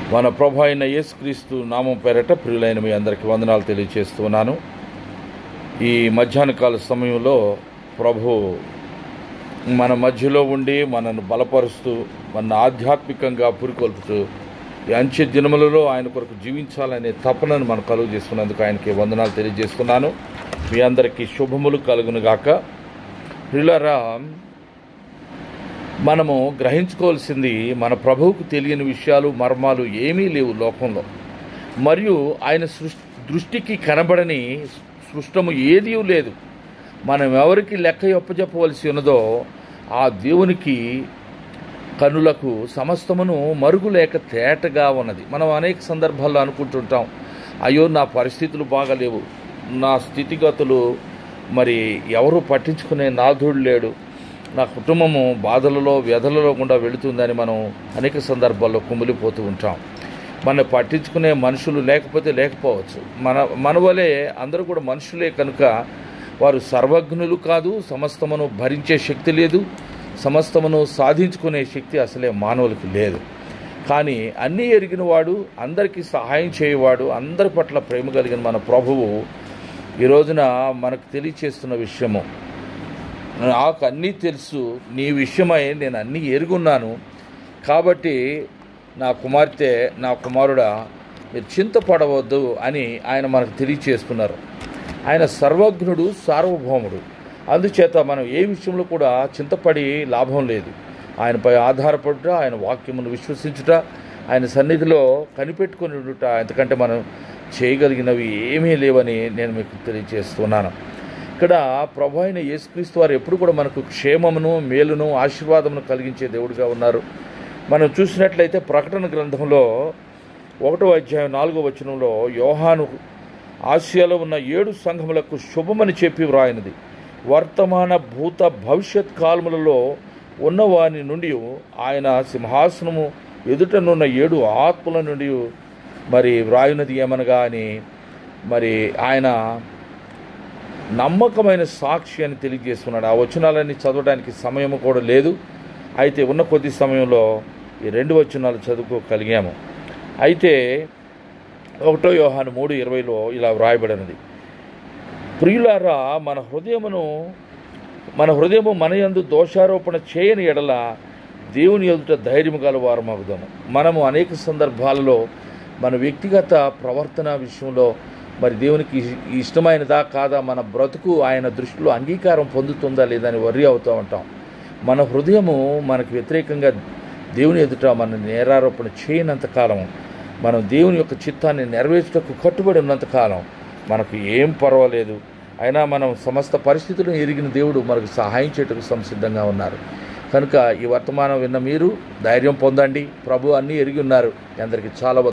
మన ప్రభు అయిన యేసుక్రీస్తు నామం పేరట ప్రియులైన మీ అందరికీ వందనాలు తెలియజేస్తున్నాను ఈ మధ్యాహ్న కాల సమయంలో ప్రభు మన మధ్యలో ఉండి మనను బలపరుస్తూ మన ఆధ్యాత్మికంగా పురికొల్పుతూ ఈ అంచె దినములలో ఆయన కొరకు జీవించాలనే తపనను మనం కలుగు చేస్తున్నందుకు ఆయనకి వందనాలు తెలియజేస్తున్నాను మీ అందరికీ శుభములు కలుగును గాక ప్రియులారా మనము గ్రహించుకోవాల్సింది మన ప్రభువుకు తెలియని విషయాలు మర్మాలు ఏమీ లేవు లోకంలో మరియు ఆయన సృష్టి దృష్టికి కనబడని సృష్టము ఏదీ లేదు మనం ఎవరికి లెక్క ఒప్పజెప్పవలసి ఉన్నదో ఆ దేవునికి కనులకు సమస్తమును మరుగు లేక తేటగా ఉన్నది మనం అనేక సందర్భాల్లో అనుకుంటుంటాం అయ్యో నా పరిస్థితులు బాగలేవు నా స్థితిగతులు మరి ఎవరు పట్టించుకునే నాథుడు లేడు నా కుటుంబము బాధలలో వ్యధలలో గుండా వెళుతుందని మనం అనేక సందర్భాల్లో కుమిలిపోతూ ఉంటాం మన పట్టించుకునే మనుషులు లేకపోతే లేకపోవచ్చు మన మన వలె అందరూ కూడా మనుషులే కనుక వారు సర్వజ్ఞులు కాదు సమస్తమును భరించే శక్తి లేదు సమస్తమును సాధించుకునే శక్తి అసలే మానవులకు లేదు కానీ అన్నీ ఎరిగిన వాడు అందరికీ సహాయం చేయవాడు అందరి పట్ల ప్రేమ కలిగిన మన ప్రభువు ఈ రోజున మనకు తెలియచేస్తున్న విషయము నాకు అన్నీ తెలుసు నీ విషయమై నేను అన్నీ ఎరుగున్నాను కాబట్టి నా కుమార్తె నా కుమారుడా మీరు చింతపడవద్దు అని ఆయన మనకు తెలియచేస్తున్నారు ఆయన సర్వజ్ఞుడు సార్వభౌముడు అందుచేత మనం ఏ విషయంలో కూడా చింతపడి లాభం లేదు ఆయనపై ఆధారపడుట ఆయన వాక్యమును విశ్వసించుట ఆయన సన్నిధిలో కనిపెట్టుకుని ఉండుట ఎందుకంటే మనం చేయగలిగినవి ఏమీ లేవని నేను మీకు తెలియజేస్తున్నాను ఇక్కడ ప్రభు అయిన యేసుక్రీస్తు వారు ఎప్పుడు కూడా మనకు క్షేమమును మేలును ఆశీర్వాదమును కలిగించే దేవుడిగా ఉన్నారు మనం చూసినట్లయితే ప్రకటన గ్రంథంలో ఒకటో అధ్యాయం నాలుగో వచనంలో యోహాను ఆసియాలో ఉన్న ఏడు సంఘములకు శుభమని చెప్పి వ్రాయినది వర్తమాన భూత భవిష్యత్ కాలములలో ఉన్నవాని నుండి ఆయన సింహాసనము ఎదుటనున్న ఏడు ఆత్మల నుండి మరి వ్రాయినది ఏమనగా అని మరి ఆయన నమ్మకమైన సాక్షి అని తెలియజేస్తున్నాడు ఆ వచనాలన్నీ చదవడానికి సమయం కూడా లేదు అయితే ఉన్న కొద్ది సమయంలో ఈ రెండు వచనాలు చదువుకోగలిగాము అయితే ఒకటో యోహాను మూడు ఇరవైలో ఇలా వ్రాయబడినది ప్రియులారా మన హృదయమును మన హృదయము మన యందు దోషారోపణ చేయని ఎడల దేవుని ఎదుట ధైర్యము గల వారమవుదాము మనము అనేక సందర్భాలలో మన వ్యక్తిగత ప్రవర్తన విషయంలో మరి దేవునికి ఇష్టమైనదా కాదా మన బ్రతుకు ఆయన దృష్టిలో అంగీకారం పొందుతుందా లేదా అని వర్రీ అవుతూ ఉంటాం మన హృదయము మనకు వ్యతిరేకంగా దేవుని ఎదుట మన నేరారోపణ చేయనంత కాలం మనం దేవుని యొక్క చిత్తాన్ని నెరవేర్చుటకు కట్టుబడి ఉన్నంత కాలం మనకు ఏం పర్వాలేదు అయినా మనం సమస్త పరిస్థితులను ఎరిగిన దేవుడు మనకు సహాయం చేయటకు సంసిద్ధంగా ఉన్నారు కనుక ఈ వర్తమానం విన్న మీరు ధైర్యం పొందండి ప్రభు అన్నీ ఎరిగి ఉన్నారు అందరికీ చాలా